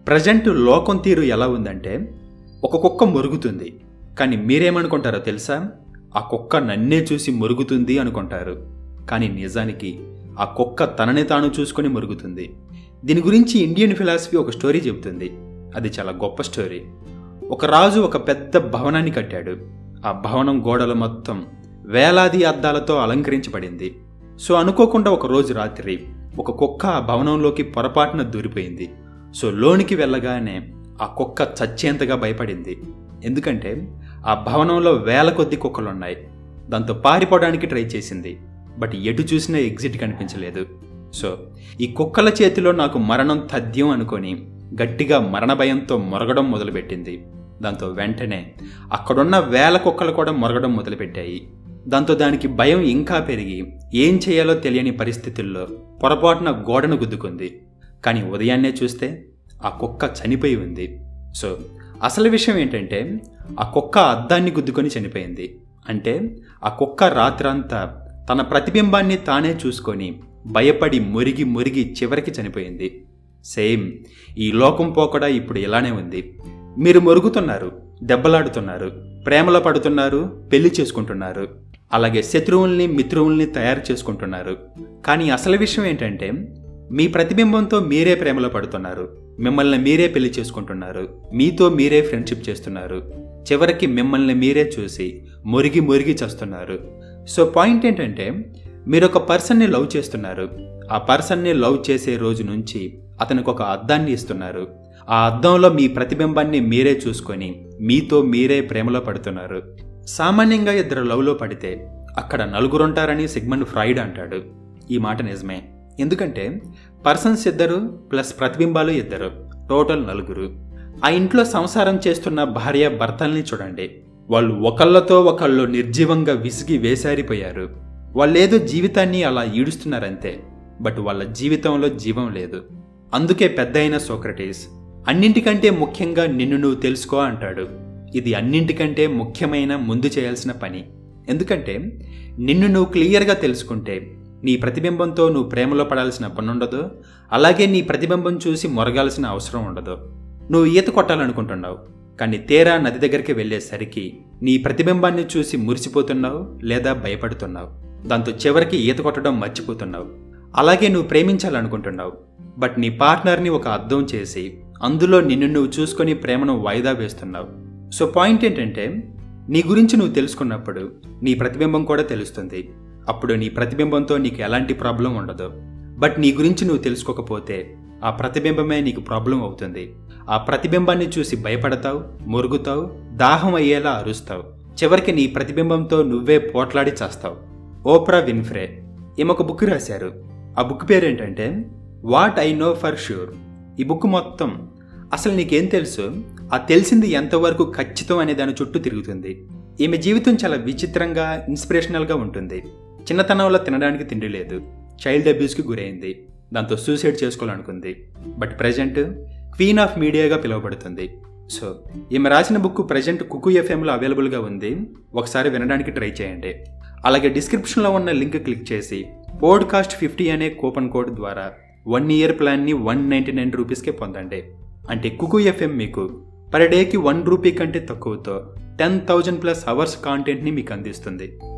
present లోకం తీరు ఎలా ఉందంటే ఒక కుక్క మురుగుతుంది కానీ మీరేమనుకుంటారో తెలుసా ఆ కుక్క నన్నే చూసి మురుగుతుంది అనుకుంటారు కానీ నిజానికి ఆ కుక్క తనని తాను చూసుకొని మురుగుతుంది దీని గురించి ఇండియన్ ఫిలాసఫీ ఒక స్టోరీ చెబుతుంది అది చాలా గొప్ప స్టోరీ ఒక రాజు ఒక పెద్ద భవనాన్ని కట్టాడు ఆ భవనం గోడలు మొత్తం వేలాది అద్దాలతో అలంకరించబడింది సో అనుకోకుండా ఒక రోజు రాత్రి ఒక కుక్క ఆ భవనంలోకి పొరపాటున దూరిపోయింది సో లోనికి వెళ్ళగానే ఆ కుక్క చచ్చేంతగా భయపడింది ఎందుకంటే ఆ భవనంలో వేల కొద్ది కుక్కలున్నాయి దాంతో పారిపోవడానికి ట్రై చేసింది బట్ ఎటు చూసినా ఎగ్జిట్ కనిపించలేదు సో ఈ కుక్కల చేతిలో నాకు మరణం తథ్యం అనుకొని గట్టిగా మరణ భయంతో మొరగడం మొదలుపెట్టింది దాంతో వెంటనే అక్కడున్న వేల కుక్కలు కూడా మొరగడం మొదలుపెట్టాయి దాంతో దానికి భయం ఇంకా పెరిగి ఏం చేయాలో తెలియని పరిస్థితుల్లో పొరపాటున గోడను గుద్దుకుంది కానీ ఉదయాన్నే చూస్తే ఆ కుక్క చనిపోయి ఉంది సో అసలు విషయం ఏంటంటే ఆ కుక్క అద్దాన్ని గుద్దుకొని చనిపోయింది అంటే ఆ కుక్క రాత్రంతా తన ప్రతిబింబాన్ని తానే చూసుకొని భయపడి మురిగి మురిగి చివరికి చనిపోయింది సేమ్ ఈ లోకం పోకడా ఇప్పుడు ఇలానే ఉంది మీరు మురుగుతున్నారు దెబ్బలాడుతున్నారు ప్రేమలో పడుతున్నారు పెళ్లి చేసుకుంటున్నారు అలాగే శత్రువుల్ని మిత్రువుల్ని తయారు చేసుకుంటున్నారు కానీ అసలు విషయం ఏంటంటే మీ ప్రతిబింబంతో మీరే ప్రేమలో పడుతున్నారు మిమ్మల్ని మీరే పెళ్లి చేసుకుంటున్నారు మీతో మీరే ఫ్రెండ్షిప్ చేస్తున్నారు చివరికి మిమ్మల్ని మీరే చూసి మురిగి మురిగి చేస్తున్నారు సో పాయింట్ ఏంటంటే మీరు ఒక పర్సన్ని లవ్ చేస్తున్నారు ఆ పర్సన్ని లవ్ చేసే రోజు నుంచి అతనికి ఒక అద్దాన్ని ఇస్తున్నారు ఆ అద్దంలో మీ ప్రతిబింబాన్ని మీరే చూసుకొని మీతో మీరే ప్రేమలో పడుతున్నారు సామాన్యంగా ఇద్దరు లవ్లో పడితే అక్కడ నలుగురుంటారని సిగ్మండ్ ఫ్రాయిడ్ అంటాడు ఈ మాట నిజమే ఎందుకంటే పర్సన్స్ ఇద్దరు ప్లస్ ప్రతిబింబాలు ఇద్దరు టోటల్ నలుగురు ఆ ఇంట్లో సంసారం చేస్తున్న భార్య భర్తల్ని చూడండి వాళ్ళు ఒకళ్ళతో ఒకళ్ళు నిర్జీవంగా విసిగి వేసారిపోయారు వాళ్ళేదో జీవితాన్ని అలా ఈడుస్తున్నారంతే బట్ వాళ్ళ జీవితంలో జీవం లేదు అందుకే పెద్ద అయిన సోక్రటీస్ అన్నింటికంటే ముఖ్యంగా నిన్ను నువ్వు తెలుసుకో అంటాడు ఇది అన్నింటికంటే ముఖ్యమైన ముందు చేయాల్సిన పని ఎందుకంటే నిన్ను నువ్వు క్లియర్గా తెలుసుకుంటే నీ ప్రతిబింబంతో నువ్వు ప్రేమలో పడాల్సిన పని ఉండదు అలాగే నీ ప్రతిబింబం చూసి మొరగాల్సిన అవసరం ఉండదు నువ్వు ఈత కొట్టాలనుకుంటున్నావు కానీ తీరా నది దగ్గరికి వెళ్ళేసరికి నీ ప్రతిబింబాన్ని చూసి మురిసిపోతున్నావు లేదా భయపడుతున్నావు దాంతో చివరికి ఈత కొట్టడం మర్చిపోతున్నావు అలాగే నువ్వు ప్రేమించాలనుకుంటున్నావు బట్ నీ పార్ట్నర్ని ఒక అర్థం చేసి అందులో నిన్ను నువ్వు చూసుకొని ప్రేమను వాయిదా వేస్తున్నావు సో పాయింట్ ఏంటంటే నీ గురించి నువ్వు తెలుసుకున్నప్పుడు నీ ప్రతిబింబం కూడా తెలుస్తుంది అప్పుడు నీ ప్రతిబింబంతో నీకు ఎలాంటి ప్రాబ్లం ఉండదు బట్ నీ గురించి నువ్వు తెలుసుకోకపోతే ఆ ప్రతిబింబమే నీకు ప్రాబ్లం అవుతుంది ఆ ప్రతిబింబాన్ని చూసి భయపడతావు మురుగుతావు దాహం అయ్యేలా అరుస్తావు చివరికి నీ ప్రతిబింబంతో నువ్వే పోట్లాడి చేస్తావు ఓప్రా విన్ఫ్రే ఈమె ఒక బుక్ రాశారు ఆ బుక్ పేరేంటంటే what I know for sure ఈ బుక్ మొత్తం అసలు నీకేం తెలుసు ఆ తెలిసింది ఎంతవరకు ఖచ్చితం అనే దాని చుట్టూ తిరుగుతుంది ఈమె జీవితం చాలా విచిత్రంగా ఇన్స్పిరేషనల్గా ఉంటుంది చిన్నతనంలో తినడానికి తిండి లేదు చైల్డ్ అబ్యూస్కి గురైంది దాంతో సూసైడ్ చేసుకోవాలనుకుంది బట్ ప్రజెంట్ క్వీన్ ఆఫ్ మీడియాగా పిలువబడుతుంది సో ఈమె రాసిన బుక్ ప్రజెంట్ కుకు ఎఫ్ఎంలో అవైలబుల్గా ఉంది ఒకసారి వినడానికి ట్రై చేయండి అలాగే డిస్క్రిప్షన్లో ఉన్న లింక్ క్లిక్ చేసి పోడ్కాస్ట్ ఫిఫ్టీ అనే కూపన్ కోడ్ ద్వారా వన్ ఇయర్ ప్లాన్ని వన్ నైంటీ నైన్ రూపీస్కే పొందండి అంటే కుకు ఎఫ్ఎం మీకు పర్ డేకి వన్ రూపీ కంటే తక్కువతో టెన్ థౌజండ్ ప్లస్ అవర్స్ కాంటెంట్ని మీకు అందిస్తుంది